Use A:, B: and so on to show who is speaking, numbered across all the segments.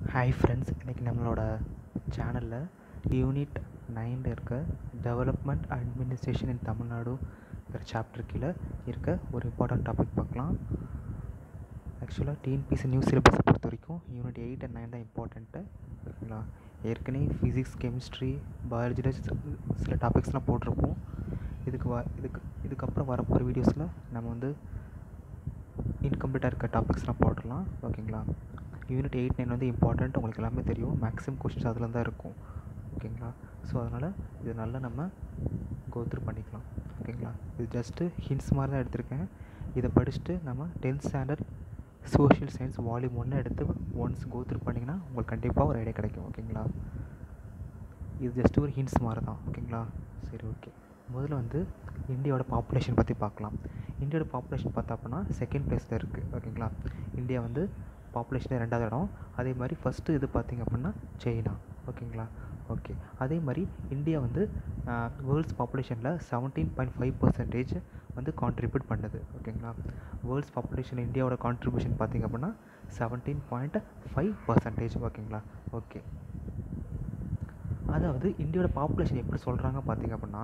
A: hi friends இன்றைக்கி நம்மளோட சேனலில் யூனிட் நைனில் இருக்க டெவலப்மெண்ட் அட்மினிஸ்ட்ரேஷன் இன் தமிழ்நாடுங்கிற சாப்டர் கீழே இருக்க ஒரு இம்பார்ட்டன்ட் டாபிக் பார்க்கலாம் ஆக்சுவலாக டிஎன்பிசி நியூ சிலபஸை பொறுத்த வரைக்கும் யூனிட் எயிட் அண்ட் நைன் தான் இம்பார்ட்டண்ட்டு ஓகேங்களா ஏற்கனவே ஃபிசிக்ஸ் கெமிஸ்ட்ரி பயாலஜியில் சில டாபிக்ஸ்லாம் போட்டிருப்போம் இதுக்கு வ இதுக்கு இதுக்கப்புறம் வரப்போகிற வீடியோஸில் நம்ம வந்து இன்கம்ப்ளீட்டாக இருக்க டாபிக்ஸ்லாம் போட்டுடலாம் ஓகேங்களா யூனிட் எயிட் நைன் வந்து இம்பார்ட்டண்ட் உங்களுக்கு எல்லாமே தெரியும் மேக்ஸிமம் கொஷின்ஸ் அதில் தான் இருக்கும் ஓகேங்களா ஸோ அதனால் இது நல்லா நம்ம கோத்ரூ பண்ணிக்கலாம் ஓகேங்களா இது ஜஸ்ட்டு ஹிண்ட்ஸ் மாதிரி தான் எடுத்திருக்கேன் இதை படிச்சுட்டு நம்ம tenth standard social science volume ஒன்று எடுத்து ஒன்ஸ் கோத்ரூ பண்ணிங்கன்னா உங்களுக்கு கண்டிப்பாக ஒரு ஐடியா கிடைக்கும் ஓகேங்களா இது ஜஸ்ட் ஒரு ஹிண்ட்ஸ் மாதிரி தான் ஓகேங்களா சரி ஓகே முதல்ல வந்து இந்தியாவோட பாப்புலேஷன் பற்றி பார்க்கலாம் இந்தியாவோட பாப்புலேஷன் பார்த்தா அப்படின்னா செகண்ட் பிளேஸில் இருக்குது ஓகேங்களா இந்தியா வந்து பாப்புலேஷனில் ரெண்டாவது இடம் அதே மாதிரி ஃபஸ்ட்டு இது பார்த்திங்க அப்படின்னா சைனா ஓகேங்களா ஓகே அதே மாதிரி இந்தியா வந்து வேர்ல்ட்ஸ் பாப்புலேஷனில் செவன்டீன் பாயிண்ட் ஃபைவ் பர்சன்டேஜ் வந்து கான்ட்ரிபியூட் பண்ணுது ஓகேங்களா வேர்ல்ட்ஸ் பாப்புலேஷன் இந்தியாவோட கான்ட்ரிபியூஷன் பார்த்திங்க அப்படின்னா செவன்டீன் பாயிண்ட் ஃபைவ் பர்சன்டேஜ் ஓகேங்களா ஓகே அதாவது இந்தியாவோட பாப்புலேஷன் எப்படி சொல்கிறாங்க பார்த்திங்க அப்படின்னா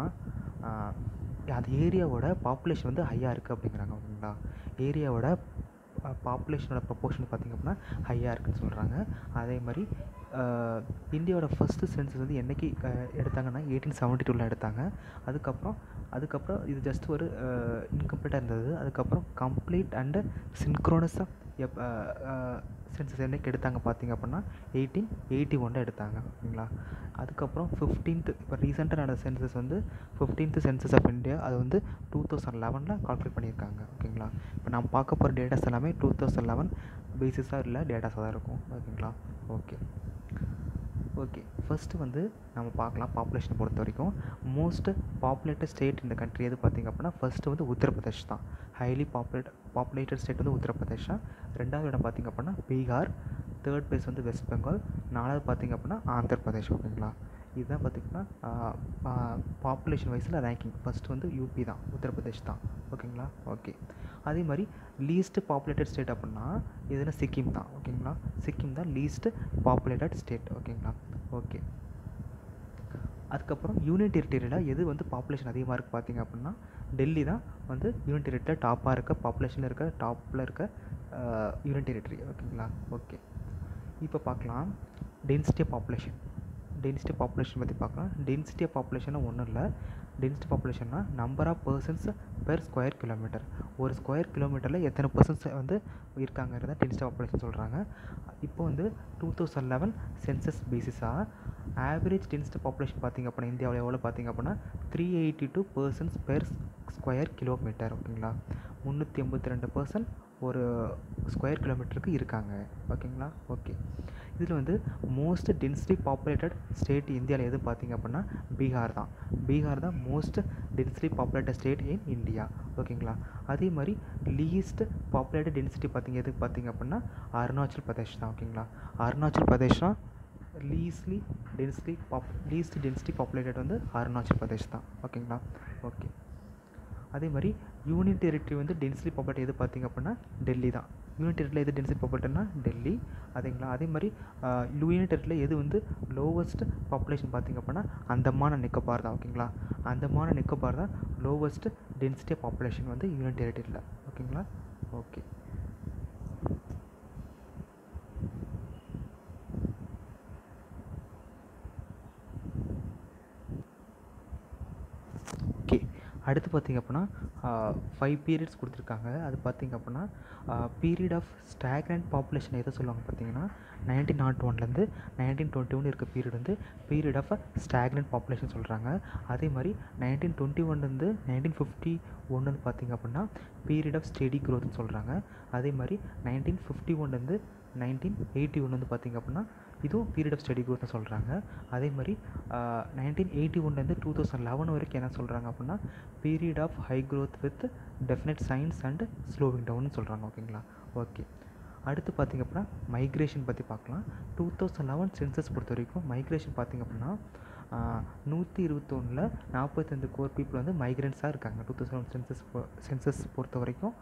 A: அது ஏரியாவோட பாப்புலேஷன் வந்து ஹையாக இருக்குது அப்படிங்கிறாங்க ஓகேங்களா ஏரியாவோட பாப்புலேஷனோட ப்ரொப்போர்ஷன் பார்த்திங்க அப்படின்னா ஹையாக இருக்குன்னு சொல்கிறாங்க அதே மாதிரி இந்தியாவோட ஃபஸ்ட்டு சென்சஸ் வந்து என்றைக்கு எடுத்தாங்கன்னா எயிட்டீன் செவன்ட்டி டூவில் எடுத்தாங்க அதுக்கப்புறம் அதுக்கப்புறம் இது ஜஸ்ட் ஒரு இன்கம்ப்ளீட்டாக இருந்தது அதுக்கப்புறம் கம்ப்ளீட் அண்டு சின்க்ரோனஸாக எப் சென்சஸ் என்றைக்கு எடுத்தாங்க பார்த்திங்க அப்படின்னா எயிட்டீன் எயிட்டி ஒனில் எடுத்தாங்க ஓகேங்களா அதுக்கப்புறம் ஃபிஃப்டீன்த்து இப்போ ரீசெண்டாக நடந்த சென்சஸ் வந்து ஃபிஃப்டீன்த்து சென்சஸ் ஆஃப் இந்தியா அது வந்து டூ தௌசண்ட் லெவனில் கால்குலேட் பண்ணியிருக்காங்க ஓகேங்களா இப்போ நம்ம பார்க்க போகிற டேட்டாஸ் எல்லாமே டூ தௌசண்ட் லெவன் பேசிஸாக இல்லை டேட்டாஸாக தான் இருக்கும் ஓகேங்களா ஓகே ஓகே ஃபஸ்ட்டு வந்து நம்ம பார்க்கலாம் பாப்புலேஷனை பொறுத்த வரைக்கும் மோஸ்ட் பாப்புலேட்டட் ஸ்டேட் இந்த கண்ட்ரி எது பார்த்திங்க அப்படின்னா ஃபஸ்ட்டு வந்து உத்தரப்பிரதேஷ் தான் ஹைலி பாப்புலேட் பாப்புலேட்டட் ஸ்டேட் வந்து உத்தரப்பிரதேஷ் தான் ரெண்டாவது இடம் பார்த்திங்க அப்படின்னா பீகார் தேர்ட் பிளேஸ் வந்து வெஸ்ட் பெங்கால் நாலாவது பார்த்திங்க அப்படின்னா ஆந்திர பிரதேஷ் ஓகேங்களா இதுதான் பார்த்திங்கன்னா பாப்புலேஷன் வைஸில் ரேங்கிங் ஃபஸ்ட்டு வந்து யூபி தான் உத்தரப்பிரதேஷ் தான் ஓகேங்களா ஓகே அதே மாதிரி லீஸ்ட் பாப்புலேட்டட் ஸ்டேட் அப்படின்னா இதுனா சிக்கிம் தான் ஓகேங்களா சிக்கிம் தான் லீஸ்ட் பாப்புலேட்டட் ஸ்டேட் ஓகேங்களா ஓகே அதுக்கப்புறம் யூனியன் டெரிட்டரியில் எது வந்து பாப்புலேஷன் அதிகமாக இருக்குது பார்த்திங்க அப்படின்னா டெல்லி தான் வந்து யூனியன் டெரிட்டரியில் டாப்பாக இருக்க பாப்புலேஷனில் இருக்க டாப்பில் இருக்க யூனியன் டெரிட்டரி ஓகேங்களா ஓகே இப்போ பார்க்கலாம் டென்சிட்டி பாப்புலேஷன் டென்சிட்டி பாப்புலேஷன் பற்றி பார்க்கலாம் டென்சிட்டி பாப்புலேஷனாக ஒன்றும் இல்லை டென்சிட்டி பாப்புலேஷன்னா number of persons per square kilometre ஒரு ஸ்கொயர் கிலோமீட்டரில் எத்தனை பர்சன்ஸ் வந்து இருக்காங்கிறத டென்சிட்டி பாப்புலேஷன் சொல்கிறாங்க இப்போ வந்து டூ தௌசண்ட் லெவன் சென்சஸ் பேசிஸாக ஆவரேஜ் டென்சிட்டி பாப்புலேஷன் பார்த்திங்க அப்படின்னா இந்தியாவில் எவ்வளோ பார்த்திங்க அப்படின்னா three eighty two persons per square kilometre ஓகேங்களா முந்நூற்றி எண்பத்தி ரெண்டு பர்சன்ட் ஒரு ஸ்கொயர் கிலோமீட்டருக்கு இருக்காங்க ஓகேங்களா ஓகே இதில் வந்து மோஸ்ட் டென்சிட்டி பாப்புலேட்டட் ஸ்டேட் இந்தியாவில் எது பார்த்திங்க அப்படின்னா பீகார் தான் பீகார் தான் most density populated state in India ஓகேங்களா அதே மாதிரி லீஸ்ட் பாப்புலேட்டட் டென்சிட்டி பார்த்திங்க எதுக்கு பார்த்திங்க அப்படின்னா அருணாச்சல் பிரதேஷ் தான் ஓகேங்களா அருணாச்சல் பிரதேஷ் தான் leastly density pop least density populated வந்து அருணாச்சல் பிரதேஷ் தான் ஓகேங்களா ஓகே அதே மாதிரி யூனியன் டெரிட்டரி வந்து டென்சிட்டி பாப்புலேட் எது பார்த்திங்க அப்படின்னா டெல்லி தான் யூனியன் டெரிட்டரியில் எது டென்சிட்டி பாப்புலேட்டட்னா டெல்லி அதேங்களா அதே மாதிரி யூனியன் டெரிட்டரியில் எது வந்து லோவஸ்ட் பாப்புலேஷன் பார்த்திங்க அப்படின்னா அந்தமான நிக்கோபார் தான் ஓகேங்களா அந்தமான நிக்கோபார் தான் லோவஸ்ட் டென்சிட்டி பாப்புலேஷன் வந்து யூனியன் டெரிட்டரியில் ஓகேங்களா ஓகே ஓகே அடுத்து பார்த்திங்க அப்படின்னா ஃபைவ் பீரியட்ஸ் கொடுத்துருக்காங்க அது பார்த்திங்க அப்படின்னா பீரியட் ஆஃப் ஸ்டாக்ரண்ட் பாப்புலேஷன் எதை சொல்லுவாங்க பார்த்தீங்கன்னா நைன்டீன் நாட் ஒன்லேருந்து நைன்டீன் டுவெண்ட்டி ஒன் இருக்க பீரியட் வந்து பீரியட் ஆஃப் ஸ்டாக்ரண்ட் பாப்புலேஷன் சொல்கிறாங்க அதே மாதிரி நைன்டீன் டுவெண்ட்டி ஒன்லேருந்து நைன்டீன் ஃபிஃப்டி ஒன்று வந்து பார்த்திங்க அப்படின்னா பீரியட் ஆஃப் ஸ்டெடி க்ரோத்னு சொல்கிறாங்க அதே மாதிரி நைன்டீன் ஃபிஃப்டி ஒன்லேருந்து நைன்டீன் எயிட்டி ஒன் வந்து பார்த்திங்க அப்படின்னா இதுவும் பீரியட் ஆஃப் ஸ்டடி க்ரோத்னு சொல்கிறாங்க அதே மாதிரி நைன்டீன் எயிட்டி ஒன்லேருந்து டூ தௌசண்ட் லெவன் வரைக்கும் என்ன சொல்கிறாங்க அப்படின்னா period of high growth with definite signs and slowing டவுன்னு சொல்கிறாங்க ஓகேங்களா ஓகே அடுத்து பார்த்திங்க அப்படின்னா மைக்ரேஷன் பற்றி பார்க்கலாம் டூ தௌசண்ட் லெவன் சென்சஸ் பொறுத்த வரைக்கும் மைக்ரேஷன் பார்த்திங்க அப்படின்னா நூற்றி இருபத்தொன்னில் நாற்பத்தஞ்சு கோர் பீப்புள் வந்து மைக்ரெண்ட்ஸாக இருக்காங்க டூ தௌசண்ட் சென்சஸ் சென்சஸ் பொறுத்த வரைக்கும்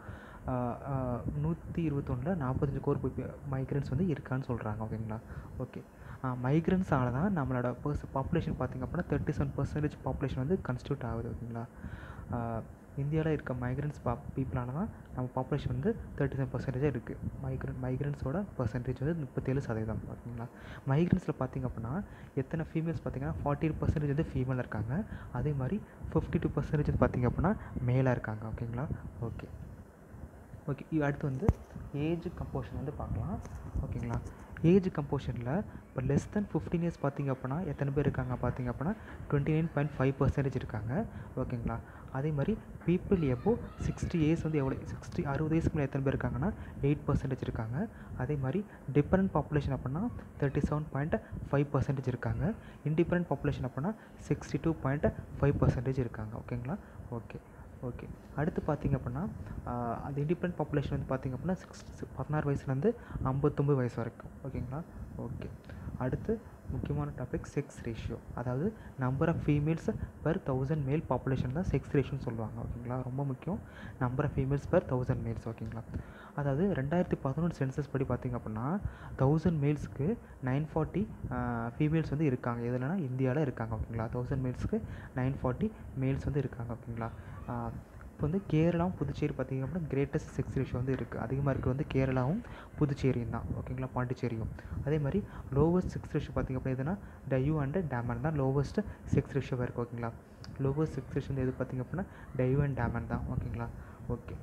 A: நூற்றி இருபத்தொன்னில் நாற்பத்தஞ்சு கோர் மைக்ரன்ஸ் வந்து இருக்கான்னு சொல்கிறாங்க ஓகேங்களா ஓகே மைக்ரன்ஸால தான் நம்மளோட பர்ஸ் பாப்புலேஷன் பார்த்திங்க அப்படின்னா தேர்ட்டி செவன் பர்சன்டேஜ் பாப்புலேஷன் வந்து கன்ஸ்டியூட் ஆகுது ஓகேங்களா இந்தியாவில் இருக்க மைக்ரன்ஸ் பா பீப்புளால தான் நம்ம பாப்புலேஷன் வந்து தேர்ட்டி செவன் பர்சன்டேஜாக இருக்குது மைக்ரன் மைக்ரன்ஸோட பர்சன்டேஜ் வந்து முப்பத்தேழு சதவீதம் ஓகேங்களா மைக்ரன்ஸில் பார்த்திங்க அப்படின்னா எத்தனை ஃபீமேல்ஸ் பார்த்திங்கன்னா ஃபார்ட்டி பர்சன்டேஜ் வந்து ஃபீமேல் இருக்காங்க அதே மாதிரி ஃபிஃப்டி டூ பர்சன்டேஜ் வந்து பார்த்திங்க அப்படின்னா மேலாக இருக்காங்க ஓகேங்களா ஓகே ஓகே அடுத்து வந்து ஏஜ் கம்போஷன் வந்து பார்க்கலாம் ஓகேங்களா ஏஜ் கம்போஷனில் இப்போ லெஸ் தென் ஃபிஃப்டீன் இயர்ஸ் பார்த்திங்க அப்படின்னா எத்தனை பேர் இருக்காங்க பார்த்திங்க அப்படின்னா twenty nine point five percentage இருக்காங்க ஓகேங்களா அதே மாதிரி பீப்புள் எப்போ சிக்ஸ்டி இயர்ஸ் வந்து எவ்வளோ சிக்ஸ்டி அறுபது வயசுக்கு மேலே எத்தனை பேர் இருக்காங்கன்னா எயிட் பர்சன்டேஜ் இருக்காங்க அதே மாதிரி டிபெண்ட் பாப்புலேஷன் அப்படின்னா thirty seven point five percentage இருக்காங்க இண்டிபெண்ட் பாப்புலேஷன் அப்படின்னா sixty two point five percentage இருக்காங்க ஓகேங்களா ஓகே ஓகே அடுத்து பார்த்திங்க அப்படின்னா அந்த இண்டிபெண்ட் பாப்புலேஷன் வந்து பார்த்திங்க அப்படின்னா சிக்ஸ் பதினாறு வயசுலேருந்து ஐம்பத்தொம்பது வயசு வரைக்கும் ஓகேங்களா ஓகே அடுத்து முக்கியமான டாபிக் செக்ஸ் ரேஷியோ அதாவது number of females per thousand male population தான் செக்ஸ் ரேஷியோன்னு சொல்லுவாங்க ஓகேங்களா ரொம்ப முக்கியம் number of females per thousand males ஓகேங்களா அதாவது ரெண்டாயிரத்தி பதினொன்று சென்சஸ் படி பார்த்திங்க அப்படின்னா தௌசண்ட் மேல்ஸ்க்கு நைன் ஃபார்ட்டி ஃபீமேல்ஸ் வந்து இருக்காங்க எதுலனா இந்தியாவில் இருக்காங்க ஓகேங்களா தௌசண்ட் மேல்ஸ்க்கு நைன் ஃபார்ட்டி மேல்ஸ் வந்து இருக்காங்க ஓகேங்களா இப்போ வந்து கேரளாவும் புதுச்சேரி பார்த்திங்க அப்படின்னா கிரேட்டஸ்ட் செக்ஸ் ரேஷியோ வந்து இருக்குது அதிகமாக இருக்கிறது வந்து கேரளாவும் புதுச்சேரியும் தான் ஓகேங்களா பாண்டிச்சேரியும் அதே மாதிரி லோவஸ்ட் செக்ஸ் ரேஷியோ பார்த்திங்க அப்படின்னா எதுனா டயூ அண்ட் டேமன் தான் லோவஸ்ட் செக்ஸ் ரேஷியோவாக இருக்குது ஓகேங்களா லோவஸ்ட் செக்ஸ் ரேஷியோ வந்து எது பார்த்திங்க அப்படின்னா டயூ அண்ட் டேமன் தான் ஓகேங்களா ஓகே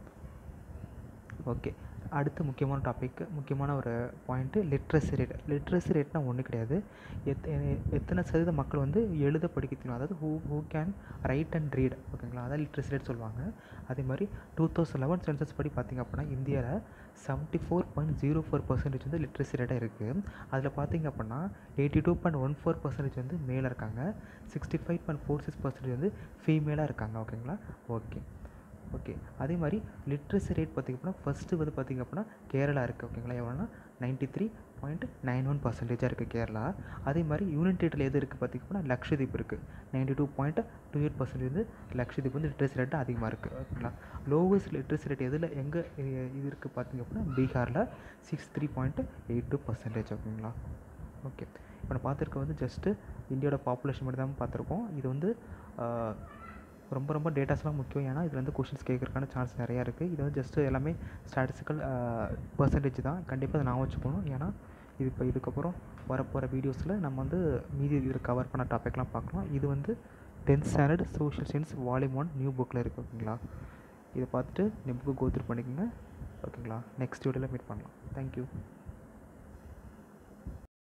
A: ஓகே அடுத்து முக்கியமான டாபிக் முக்கியமான ஒரு பாயிண்ட்டு லிட்ரஸி ரேட் லிட்ரஸி ரேட்னால் ஒன்றும் கிடையாது எத் எத்தனை சதவீத மக்கள் வந்து எழுத படிக்க தெரியும் அதாவது who who can write and read ஓகேங்களா அதான் லிட்ரஸி ரேட் சொல்லுவாங்க அதே மாதிரி டூ தௌசண்ட் லெவன் சென்சஸ் படி பார்த்திங்க அப்படின்னா இந்தியாவில் seventy four point zero four percentage வந்து லிட்ரஸி ரேட்டாக இருக்குது அதில் பார்த்திங்க அப்படின்னா eighty two point one four percentage வந்து மேலாக இருக்காங்க sixty five point four six percentage வந்து ஃபீமேலாக இருக்காங்க ஓகேங்களா ஓகே ஓகே அதே மாதிரி லிட்ரஸி ரேட் பார்த்திங்க அப்படின்னா ஃபஸ்ட்டு வந்து பார்த்திங்க அப்படின்னா கேரளா இருக்குது ஓகேங்களா எவ்வளோனா ninety three point nine one பர்சன்டேஜாக இருக்குது கேரளா அதே மாதிரி யூனியன் டெரிட்டரியில் எது இருக்குது பார்த்திங்க அப்படின்னா லக்ஷதீப் இருக்குது ninety two point two eight percentage வந்து லக்ஷதீப் வந்து லிட்ரஸி ரேட்டு அதிகமாக இருக்குது ஓகேங்களா லோவஸ்ட் லிட்ரஸி ரேட் எதில் எங்கே இது இருக்குது பார்த்திங்க அப்படின்னா பீகாரில் six three point eight two percentage ஓகேங்களா ஓகே இப்போ நான் பார்த்துருக்க வந்து ஜஸ்ட்டு இந்தியாவோட பாப்புலேஷன் மட்டும் தான் பார்த்துருக்கோம் இது வந்து ரொம்ப ரொம்ப டேட்டாஸ்லாம் முக்கியம் ஏன்னா இதில் வந்து கொஷின்ஸ் கேட்குறதுக்கான சான்ஸ் நிறையா இருக்குது இது வந்து ஜஸ்ட்டு எல்லாமே ஸ்டாட்டிஸ்டிக்கல் பர்சன்டேஜ் தான் கண்டிப்பாக அதை நான் வச்சுக்கணும் ஏன்னா இது இப்போ இதுக்கப்புறம் வரப்போகிற வீடியோஸில் நம்ம வந்து மீதி இதில் கவர் பண்ண டாப்பிக்லாம் பார்க்கலாம் இது வந்து tenth standard social science volume one new புக்கில் இருக்குது ஓகேங்களா இதை பார்த்துட்டு நீ புக்கு கோத்ரூ பண்ணிக்கோங்க ஓகேங்களா நெக்ஸ்ட் வீடியோவில் மீட் பண்ணலாம் தேங்க்யூ